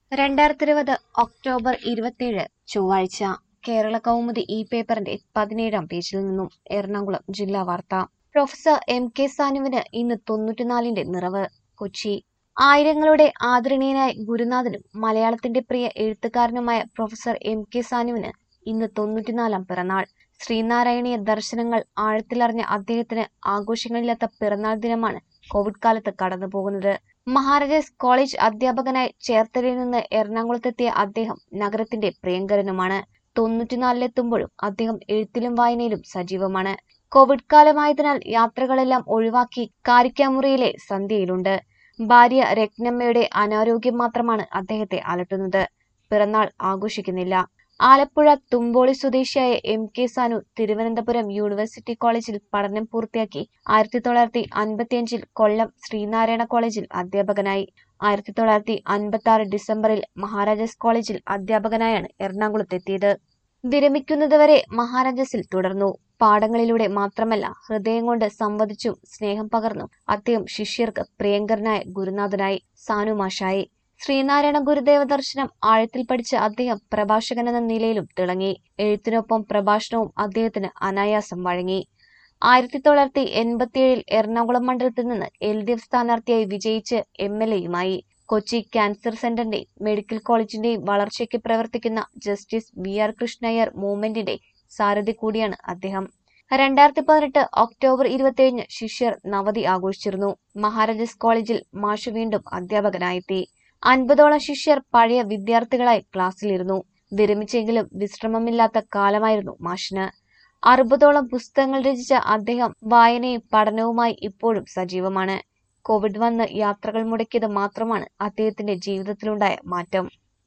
രണ്ടായിരത്തി ഇരുപത് ഒക്ടോബർ ഇരുപത്തിയേഴ് ചൊവ്വാഴ്ച കേരള കൗമുദി ഈ പേപ്പറിന്റെ പതിനേഴാം പേജിൽ നിന്നും എറണാകുളം ജില്ലാ വാർത്ത പ്രൊഫസർ എം കെ സാനുവിന് ഇന്ന് തൊണ്ണൂറ്റിനാലിന്റെ നിറവ് കൊച്ചി ആയിരങ്ങളുടെ ആദരണീയനായ ഗുരുനാഥനും മലയാളത്തിന്റെ പ്രിയ എഴുത്തുകാരനുമായ പ്രൊഫസർ എം കെ സാനുവിന് ഇന്ന് തൊണ്ണൂറ്റിനാലാം പിറന്നാൾ ശ്രീനാരായണീയ ദർശനങ്ങൾ ആഴത്തിലറിഞ്ഞ അദ്ദേഹത്തിന് ആഘോഷങ്ങളില്ലാത്ത പിറന്നാൾ ദിനമാണ് കോവിഡ് കാലത്ത് കടന്നുപോകുന്നത് മഹാരാജാസ് കോളേജ് അധ്യാപകനായി ചേർത്തലയിൽ നിന്ന് എറണാകുളത്തെത്തിയ അദ്ദേഹം നഗരത്തിന്റെ പ്രിയങ്കരനുമാണ് തൊണ്ണൂറ്റിനാലിലെത്തുമ്പോഴും അദ്ദേഹം എഴുത്തിലും വായനയിലും സജീവമാണ് കോവിഡ് കാലമായതിനാൽ യാത്രകളെല്ലാം ഒഴിവാക്കി കാരിക്കാമുറിയിലെ സന്ധ്യയിലുണ്ട് ഭാര്യ രത്നമ്മയുടെ അനാരോഗ്യം മാത്രമാണ് അദ്ദേഹത്തെ അലട്ടുന്നത് പിറന്നാൾ ആഘോഷിക്കുന്നില്ല ആലപ്പുഴ തുമ്പോളി സ്വദേശിയായ M K Sanu Thiruvananthapuram university കോളേജിൽ പഠനം പൂർത്തിയാക്കി ആയിരത്തി തൊള്ളായിരത്തി അൻപത്തിയഞ്ചിൽ കൊല്ലം ശ്രീനാരായണ കോളേജിൽ അധ്യാപകനായി ആയിരത്തി തൊള്ളായിരത്തി അൻപത്തി ആറ് ഡിസംബറിൽ മഹാരാജാസ് കോളേജിൽ അധ്യാപകനായാണ് എറണാകുളത്തെത്തിയത് വിരമിക്കുന്നതുവരെ മഹാരാജാസിൽ തുടർന്നു പാഠങ്ങളിലൂടെ മാത്രമല്ല ഹൃദയം കൊണ്ട് സംവദിച്ചും സ്നേഹം പകർന്നും അദ്ദേഹം ശിഷ്യർക്ക് പ്രിയങ്കരനായ ഗുരുനാഥനായി സാനുമാഷായി ശ്രീനാരായണ ഗുരുദേവ ദർശനം ആഴത്തിൽ പഠിച്ച അദ്ദേഹം പ്രഭാഷകൻ എന്ന നിലയിലും തിളങ്ങി എഴുത്തിനൊപ്പം പ്രഭാഷണവും അദ്ദേഹത്തിന് അനായാസം വഴങ്ങി ആയിരത്തി തൊള്ളായിരത്തി എൺപത്തിയേഴിൽ എറണാകുളം മണ്ഡലത്തിൽ നിന്ന് എൽ ഡി എഫ് സ്ഥാനാർത്ഥിയായി വിജയിച്ച് എം എൽ എയുമായി കൊച്ചി ക്യാൻസർ സെന്ററിന്റെയും മെഡിക്കൽ കോളേജിന്റെയും വളർച്ചയ്ക്ക് പ്രവർത്തിക്കുന്ന ജസ്റ്റിസ് ബി ആർ കൃഷ്ണയ്യർ മൂവ്മെന്റിന്റെ സാരഥി കൂടിയാണ് അദ്ദേഹം രണ്ടായിരത്തി പതിനെട്ട് ഒക്ടോബർ ഇരുപത്തിയേഴിന് ശിഷ്യർ നവതി ആഘോഷിച്ചിരുന്നു മഹാരാജാസ് കോളേജിൽ മാഷ് വീണ്ടും അധ്യാപകനായെത്തി അൻപതോളം ശിഷ്യർ പഴയ വിദ്യാർത്ഥികളായി ക്ലാസ്സിലിരുന്നു വിരമിച്ചെങ്കിലും വിശ്രമമില്ലാത്ത കാലമായിരുന്നു മാഷിന് അറുപതോളം പുസ്തകങ്ങൾ രചിച്ച അദ്ദേഹം വായനയും പഠനവുമായി ഇപ്പോഴും സജീവമാണ് കോവിഡ് വന്ന് യാത്രകൾ മുടക്കിയത് മാത്രമാണ് അദ്ദേഹത്തിന്റെ ജീവിതത്തിലുണ്ടായ മാറ്റം